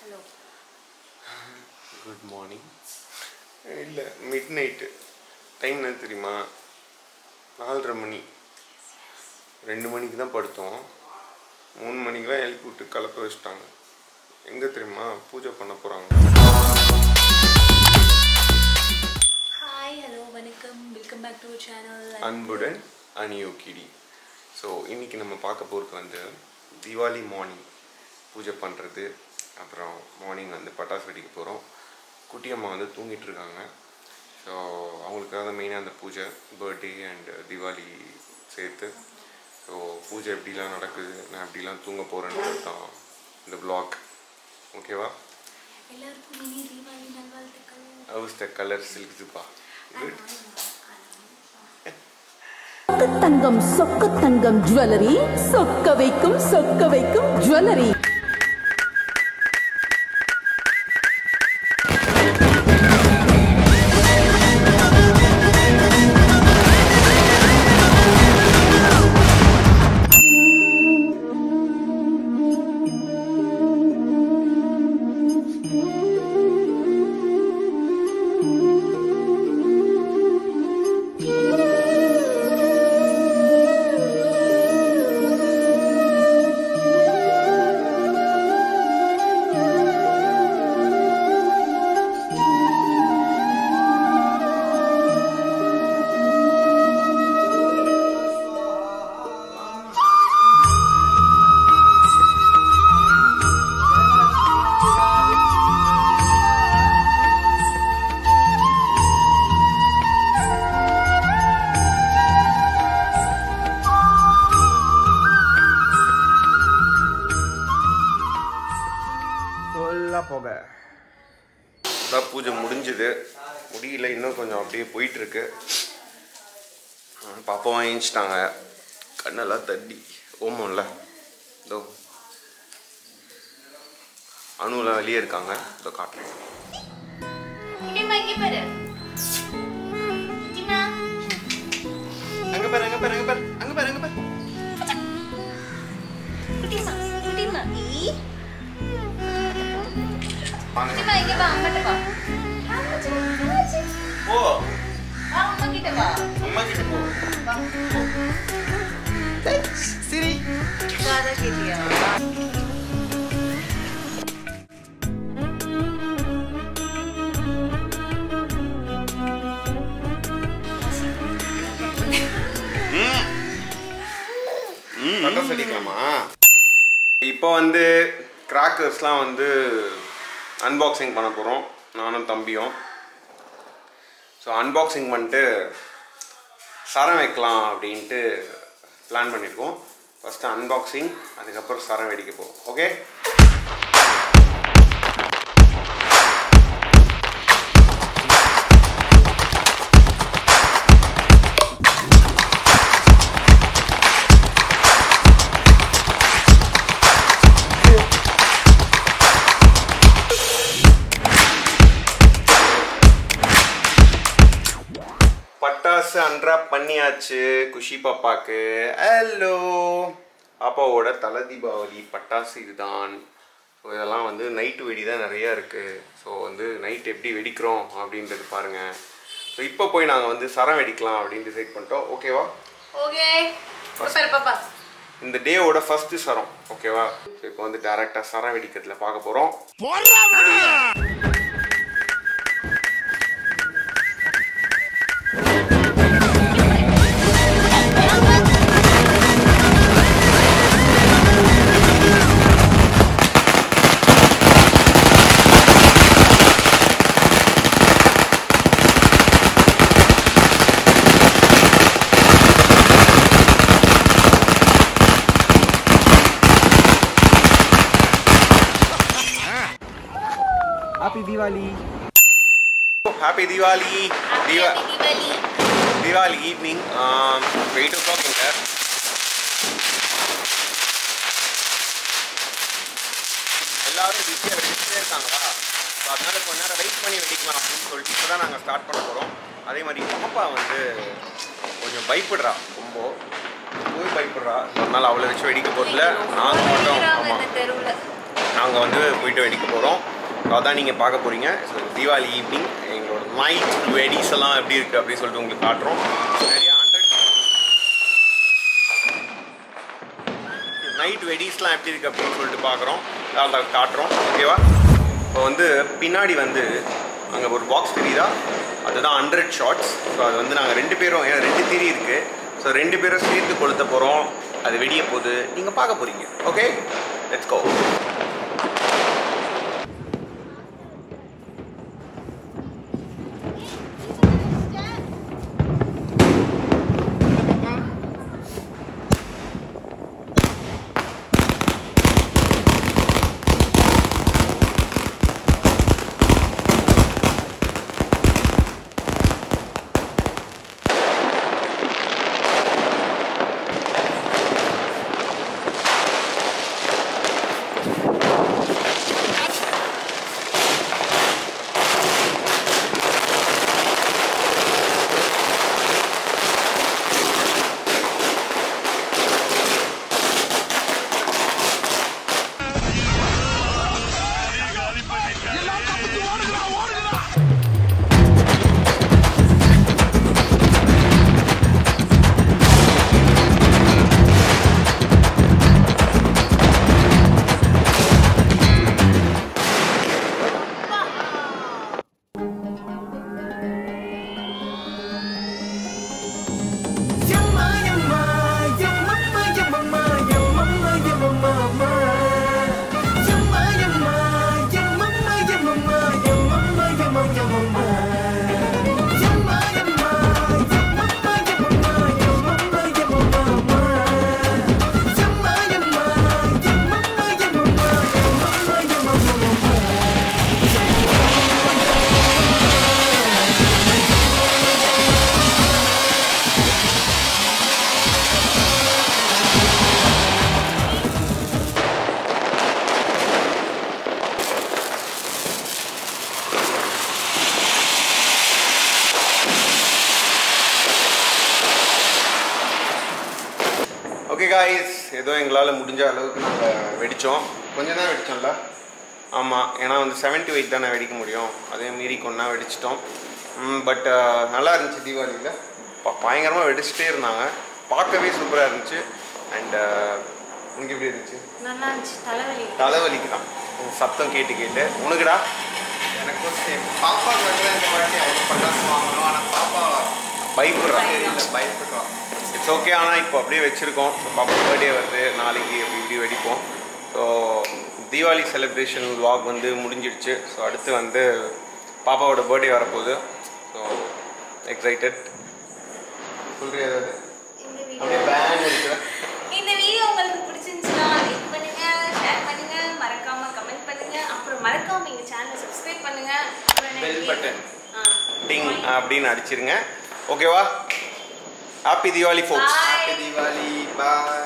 Hello good morning இல்லை midnight time என்ன தெரியுமா நாலரை மணி ரெண்டு மணிக்கு தான் படுத்தோம் மூணு மணிக்கெலாம் எழுப்பி விட்டு கலப்ப வச்சுட்டாங்க எங்கே தெரியுமா பூஜை பண்ண போகிறாங்க ஹாய் ஹலோ வணக்கம் வெல்கம் பேக் டு சேனல் அன்புடன் அனியோ கிடி ஸோ இன்னைக்கு நம்ம பார்க்க போகிறது வந்து தீபாவளி மார்னிங் பூஜை பண்ணுறது அப்புறம் மார்னிங் வந்து பட்டாசு வெடிக்க போகிறோம் குட்டியம்மா வந்து தூங்கிட்டு இருக்காங்க ஸோ அவங்களுக்காக தான் மெயினாக அந்த பூஜை பர்த்டே அண்ட் தீபாவளி சேர்த்து ஸோ பூஜை எப்படிலாம் நடக்குது நான் எப்படிலாம் தூங்க போகிறேன்றது தான் இந்த vlog ஓகேவா எல்லாருக்கும் இனி தீபாவளி நல்வாழ்த்துக்கள் ஹவுஸ் த கலர் சில்க் ஜுப்பா குட் சொக்கு தங்கம் சொக்கு தங்கம் ஜுவல்லரி சொக்க வைக்கும் சொக்க வைக்கும் ஜுவல்லரி ஃபுல்லாக போக தான் பூஜை முடிஞ்சுது முடியல இன்னும் கொஞ்சம் அப்படியே போயிட்டுருக்கு பாப்பாவும் ஏஞ்சிட்டாங்க கண்ணெல்லாம் தட்டி ஓமம்ல இதோ அணுலாம் வெளியே இருக்காங்க இதோ காட்டுறேன் குட்டிமா இங்கே பாரு குட்டிமா அங்கே பாரு அங்கே பாரு அங்கே பாரு அங்கே பாரு அங்கே பாரு குட்டிமா குட்டிமா ஈ வாங்க குட்டிமா இங்கே வா அம்மாட்ட வா அம்மாச்சி, அம்மாச்சி. ஓ வா அம்மா கிட்ட வா அம்மா கிட்ட போ வா சிரி காதா கேட்டியா பட்டாசு வெடிக்கலாமா இப்போ வந்து கிராக்கர்ஸ்லாம் வந்து அன்பாக்சிங் பண்ண போகிறோம் நானும் தம்பியும் ஸோ அன்பாக்சிங் பண்ணிட்டு சரம் வைக்கலாம் அப்படின்ட்டு பிளான் பண்ணியிருக்கோம் ஃபஸ்ட்டு அன்பாக்சிங் அதுக்கப்புறம் சரம் வெடிக்க போகும் ஓகே பட்டாசு அன்ராப் பண்ணியாச்சு குஷி பாப்பாக்கு ஹலோ பாப்பாவோட தலை தீபாவளி பட்டாசு இதுதான் ஸோ இதெல்லாம் வந்து நைட்டு வெடி தான் நிறையா இருக்குது ஸோ வந்து நைட் எப்படி வெடிக்கிறோம் அப்படின்றது பாருங்கள் ஸோ இப்போ போய் நாங்கள் வந்து சரம் வெடிக்கலாம் அப்படின்னு டிசைட் பண்ணிட்டோம் ஓகேவா ஓகே பாரு பாப்பா இந்த டேவோட ஃபஸ்ட்டு சரம் ஓகேவா ஸோ இப்போ வந்து டேரெக்டாக சரம் வெடிக்கிறதுல பார்க்க போகிறோம் Happy Diwali! ஹாப்பி தீபாவளி தீபா Deepavali Deepavali evening eight o'clock இங்கே எல்லாரும் பிஸியாக வெடிச்சுட்டே இருக்காங்களா ஸோ அதனால கொஞ்ச நேரம் வெயிட் பண்ணி வெடிக்கலாம் அப்படின்னு சொல்லிட்டு இப்போ தான் நாங்கள் ஸ்டார்ட் பண்ண போகிறோம் அதே மாதிரி பாப்பா வந்து கொஞ்சம் பயப்படுறா ரொம்ப ரொம்பவே பயப்படுறா ஒரு நாள் அவளை வச்சு வெடிக்க போகிறதுல நாங்கள் மட்டும் ஆமாம் தெருவில் நாங்கள் வந்து போயிட்டு வெடிக்க போகிறோம் அதான் நீங்கள் பார்க்க போகிறீங்க ஸோ தீபாவளி ஈவினிங் எங்களோட நைட் வெடிஸ் எல்லாம் எப்படி இருக்குது அப்படின்னு சொல்லிட்டு உங்களுக்கு காட்டுறோம் நிறைய ஹண்ட்ரட் நைட் வெடிஸ்லாம் எப்படி இருக்குது அப்படின்னு சொல்லிட்டு பார்க்குறோம் அதை காட்டுறோம் ஓகேவா இப்போ வந்து பின்னாடி வந்து அங்கே ஒரு பாக்ஸ் தெரியுதா அதுதான் ஹண்ட்ரட் ஷார்ட்ஸ் ஸோ அது வந்து நாங்கள் ரெண்டு பேரும் ஏன்னா ரெண்டு திரி இருக்குது ஸோ ரெண்டு பேரும் சேர்த்து கொளுத்த போகிறோம் அது வெடிய போகுது நீங்கள் பார்க்க போகிறீங்க okay let's go okay guys ஏதோ எங்களால் முடிஞ்ச அளவுக்கு நாங்கள் வெடித்தோம் கொஞ்சம் தான் வெடித்தோம்ல ஆமாம் ஏன்னா வந்து 70 வெயிட் தானே வெடிக்க முடியும் அதே மீறி கொண்டா வெடிச்சிட்டோம் பட் நல்லா இருந்துச்சு தீபாவளியில் பயங்கரமாக வெடிச்சிட்டே இருந்தாங்க பார்க்கவே சூப்பராக இருந்துச்சு அண்ட் உனக்கு எப்படி இருந்துச்சு நல்லா இருந்துச்சு தலைவலி தலைவலிக்கு தான் சத்தம் கேட்டு கேட்டு உனக்குடா எனக்கும் சேம் பாப்பா வந்து இந்த வாட்டி அவங்க பட்டாசு வாங்கணும் ஆனால் பாப்பா பயப்படுறாங்க தெரியல பயப்படுறோம் இட்ஸ் ஓகே ஆனால் இப்போ அப்படியே வச்சுருக்கோம் ஸோ பாப்பா பர்த்டே வருது நாளைக்கு அப்படி இப்படி வெடிப்போம் ஸோ தீபாவளி செலிப்ரேஷன் vlog வந்து முடிஞ்சிடுச்சு ஸோ அடுத்து வந்து பாப்பாவோட பர்த்டே வரப்போகுது ஸோ எக்ஸைட்டட் சொல்கிறீ ஏதாவது அப்படியே பேன் இருக்கிற இந்த வீடியோ உங்களுக்கு பிடிச்சிருந்துச்சுன்னா லைக் பண்ணுங்க ஷேர் பண்ணுங்க மறக்காம கமெண்ட் பண்ணுங்க அப்புறம் மறக்காம எங்க சேனலை சப்ஸ்கிரைப் பண்ணுங்க அப்புறம் என்ன Bell video- button. ஆ. டிங் அப்படின்னு அடிச்சிருங்க ஓகேவா happy Deepavali folks Bye. Happy Deepavali பாய்